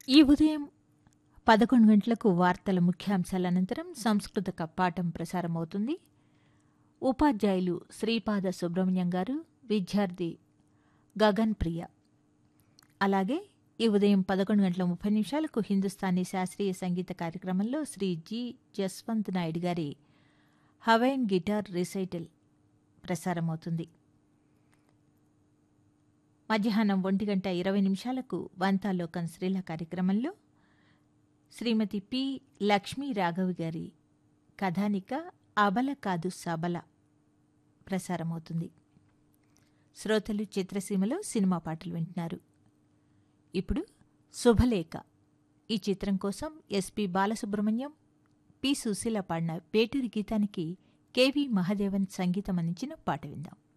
ఈ ఉదయం పదకొండు గంటలకు వార్తల ముఖ్యాంశాల అనంతరం సంస్కృత పాఠం ప్రసారమవుతుంది ఉపాధ్యాయులు శ్రీపాద సుబ్రహ్మణ్యం గారు విద్యార్థి గగన్ ప్రియ అలాగే ఈ ఉదయం పదకొండు గంటల ముప్పై నిమిషాలకు హిందుస్థానీ శాస్త్రీయ సంగీత కార్యక్రమంలో శ్రీ జి జస్వంత్ నాయుడు గారి హవైన్ గిటార్ రిసైటల్ ప్రసారమవుతుంది మధ్యాహ్నం ఒంటి గంట ఇరవై నిమిషాలకు వంతాలోకం శ్రీల కార్యక్రమంలో శ్రీమతి పి లక్ష్మీ రాఘవ్ గారి కథానిక అబల కాదు సబల ప్రసారమవుతుంది శ్రోతలు చిత్రసీమలో సినిమా పాటలు వింటున్నారు ఇప్పుడు శుభలేఖ ఈ చిత్రం కోసం ఎస్పి బాలసుబ్రహ్మణ్యం పి సుశీల పాడిన పేటూరి గీతానికి కెవి మహాదేవన్ సంగీతం అందించిన పాట విందాం